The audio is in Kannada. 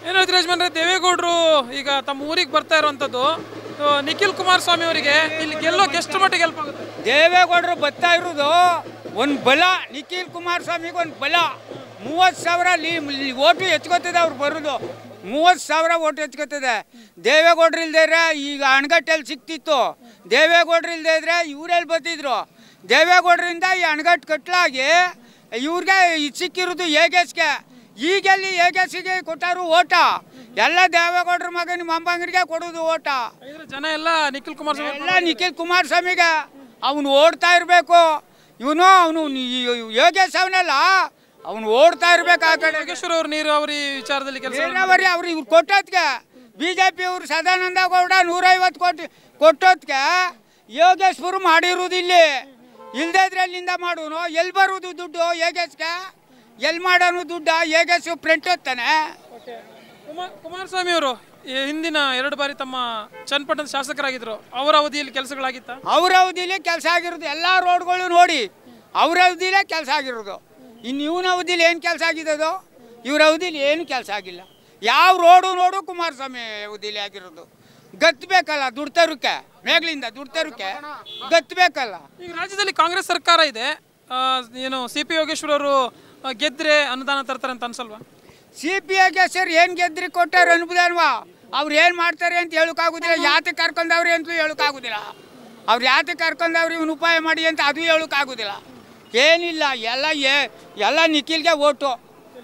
ಏನು ಹೇಳ್ತೀರಿ ಯಜಮಾನ್ರೆ ದೇವೇಗೌಡರು ಈಗ ತಮ್ಮ ಊರಿಗೆ ಬರ್ತಾ ಇರುವಂಥದ್ದು ಆ, ನಿಖಿಲ್ ಕುಮಾರಸ್ವಾಮಿ ಅವರಿಗೆ ಇಲ್ಲಿ ಗೆಲ್ಲೋಕೆ ಎಷ್ಟು ಮಟ್ಟಿಗೆ ಹೆಲ್ಪ್ ಆಗುತ್ತೆ ದೇವೇಗೌಡರು ಬರ್ತಾ ಇರೋದು ಒಂದು ಬಲ ನಿಖಿಲ್ ಕುಮಾರಸ್ವಾಮಿಗೆ ಒಂದು ಬಲ ಮೂವತ್ತು ಸಾವಿರ ಲೀ ಲೀ- ಓಟು ಎತ್ಕೋತದೆ ಅವ್ರು ಬರೋದು ಮೂವತ್ತು ಸಾವಿರ ಓಟು ಎತ್ಕೋತದೆ ದೇವೇಗೌಡರು ಇಲ್ದೇ ಇದ್ರೆ ಈಗ ಅಣಗಟ್ಟೆಲ್ಲಿ ಸಿಕ್ತಿತ್ತು ದೇವೇಗೌಡರು ಇಲ್ದೇ ಇದ್ರೆ ಇವರೆಲ್ಲಿ ಬರ್ತಿದ್ರು ದೇವೇಗೌಡರಿಂದ ಈ ಅಣಗಟ್ಟು ಕಟ್ಲಾಗಿ ಇವ್ರಿಗೆ ಇದು ಸಿಕ್ಕಿರೋದು ಏಗೆಸ್ಗೆ ಈಗೆಲ್ಲಿ ಏಗೆಸ್ಗೆ ಕೊಟ್ಟಾರು ಓಟ ಎಲ್ಲ ದೇವೇಗೌಡರ ಮಗನ ಮೊಮ್ಮಗನಿಗೆ ಕೊಡೋದು ಓಟ ಹಾಗಿದ್ರೆ ಜನ ಎಲ್ಲ ನಿಖಿಲ್ ಕುಮಾರಸ್ವಾಮಿ ಎಲ್ಲ ನಿಖಿಲ್ ಕುಮಾರಸ್ವಾಮಿಗೆ ಅವನು ಓಡ್ತಾ ಇರಬೇಕು ಇವನು ಅವನು ಯೋಗೇಶ್ ಅವನಲ್ಲ ಅವನು ಓಡ್ತಾ ಇರ್ಬೇಕು ಆ ಕಡೆ ಯೋಗೇಶ್ವರ ಅವ್ರ ನೀರಾವರಿ ವಿಚಾರದಲ್ಲಿ ಕೆಲಸ ನೀರಾವರಿ ಅವ್ರು ಇವ್ರು ಕೊಟ್ಟೋದ್ಗೆ ಬಿ ಜೆ ಪಿ ಅವ್ರು ಸದಾನಂದ ಗೌಡ ನೂರೈವತ್ತು ಕೋಟಿ ಕೊಟ್ಟೋದ್ಗೆ ಯೋಗೇಶ್ವರು ಮಾಡಿರೋದಿಲ್ಲಿ ಇಲ್ದೇ ಇದ್ರೆ ಅಲ್ಲಿಂದ ಮಾಡೋನು ಎಲ್ಲಿ ಬರುವುದು ದುಡ್ಡು ಯೋಗೇಶ್ಗೆ ಎಲ್ಲಿ ಮಾಡೋನು ದುಡ್ಡು ಯೋಗೇಶ್ ಪ್ರಿಂಟ್ ಹೊತ್ತಾನೆ ಕುಮಾರ್ ಕುಮಾರಸ್ವಾಮಿ ಅವರು ಈ ಹಿಂದಿನ ಎರಡು ಬಾರಿ ತಮ್ಮ ಚನ್ನಪಟ್ಟಣದ ಶಾಸಕರಾಗಿದ್ರು ಅವರ ಅವಧಿಯಲ್ಲಿ ಕೆಲಸಗಳಾಗಿತ್ತ ಅವ್ರ ಅವಧಿಲೇ ಕೆಲಸ ಆಗಿರೋದು ಎಲ್ಲ ರೋಡ್ಗಳು ನೋಡಿ ಅವ್ರ ಅವಧಿಲೇ ಕೆಲಸ ಆಗಿರೋದು ಇನ್ನು ಇವನ ಅವಧಿಲಿ ಏನು ಕೆಲಸ ಆಗಿದ್ದದು ಇವ್ರ ಅವಧಿಲಿ ಏನು ಕೆಲಸ ಆಗಿಲ್ಲ ಯಾವ ರೋಡು ನೋಡು ಕುಮಾರಸ್ವಾಮಿ ಅವಧಿಲಿ ಆಗಿರೋದು ಗತ್ತಬೇಕಲ್ಲ ದುಡ್ಡು ತರಕ್ಕೆ ಮೇಗ್ಲಿಂದ ದುಡ್ಡು ತರಕ್ಕೆ ಗತ್ತಬೇಕಲ್ಲ ಈಗ ರಾಜ್ಯದಲ್ಲಿ ಕಾಂಗ್ರೆಸ್ ಸರ್ಕಾರ ಇದೆ ಆ, ಏನು ಸಿ ಪಿ ಯೋಗೇಶ್ವರ ಅವರು ಆ, ಗೆದ್ರೆ ಅನುದಾನ ತರ್ತಾರೆ ಅಂತ ಅನ್ಸಲ್ವಾ ಸಿ ಪಿ ಐಗೆ ಸರ್ ಏನು ಗೆದ್ರಿ ಕೊಟ್ಟಾರ ಅನ್ಬೋದಲ್ವಾ ಅವ್ರು ಏನು ಮಾಡ್ತಾರೆ ಅಂತ ಹೇಳೋಕ್ಕಾಗೋದಿಲ್ಲ ಯಾತಕ್ಕೆ ಕರ್ಕೊಂಡವ್ರಿ ಅಂತಲೂ ಹೇಳೋಕ್ಕಾಗೋದಿಲ್ಲ ಅವ್ರು ಯಾತಕ್ಕೆ ಕರ್ಕೊಂಡವ್ರಿ ಇವ್ನು ಉಪಾಯ ಮಾಡಿ ಅಂತ ಅದು ಹೇಳೋಕ್ಕಾಗೋದಿಲ್ಲ ಏನಿಲ್ಲ ಎಲ್ಲ ಏ ಎಲ್ಲ ನಿಖಿಲ್ಗೆ ಓಟು